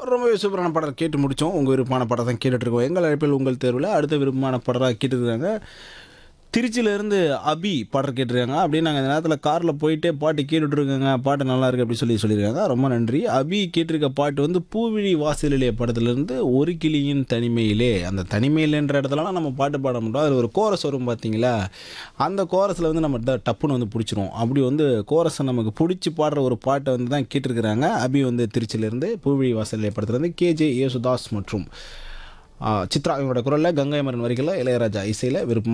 ரொம்பவே சூப்பரான பாடல் கேட்டு முடித்தோம் உங்கள் விருப்பமான படம் தான் கேட்டுட்டு இருக்கோம் எங்கள் அழைப்பில் உங்கள் தேர்வில் அடுத்த விருப்பமான படராக கேட்டுருக்காங்க திருச்சியிலேருந்து அபி பாடல் கேட்டிருக்காங்க அப்படியே நாங்கள் இந்த நேரத்தில் காரில் போயிட்டே பாட்டு கேட்டுட்டு இருக்கோங்க பாட்டு நல்லா இருக்கு அப்படி சொல்லி சொல்லியிருக்காங்க ரொம்ப நன்றி அபி கேட்டிருக்க பாட்டு வந்து பூவிழி வாசலிலே படத்துலேருந்து ஒரு கிளியின் தனிமையிலே அந்த தனிமையிலேன்ற இடத்துலலாம் நம்ம பாட்டு பாட மாட்டோம் அதில் ஒரு கோரஸ் வரும் பார்த்தீங்களா அந்த கோரஸில் வந்து நம்ம ட- டப்புன்னு வந்து பிடிச்சிரும் அப்படி வந்து கோரஸை நமக்கு பிடிச்சி பாடுற ஒரு பாட்டை வந்து தான் கேட்டிருக்கிறாங்க அபி வந்து திருச்சியிலேருந்து பூவிழி வாசலிலே படத்துலேருந்து கேஜே யேசுதாஸ் மற்றும் ஆ, சித்ரா இவங்களோட குரலில் கங்கை மரன் வரிகளில் இளையராஜா இசையில் விருப்பம்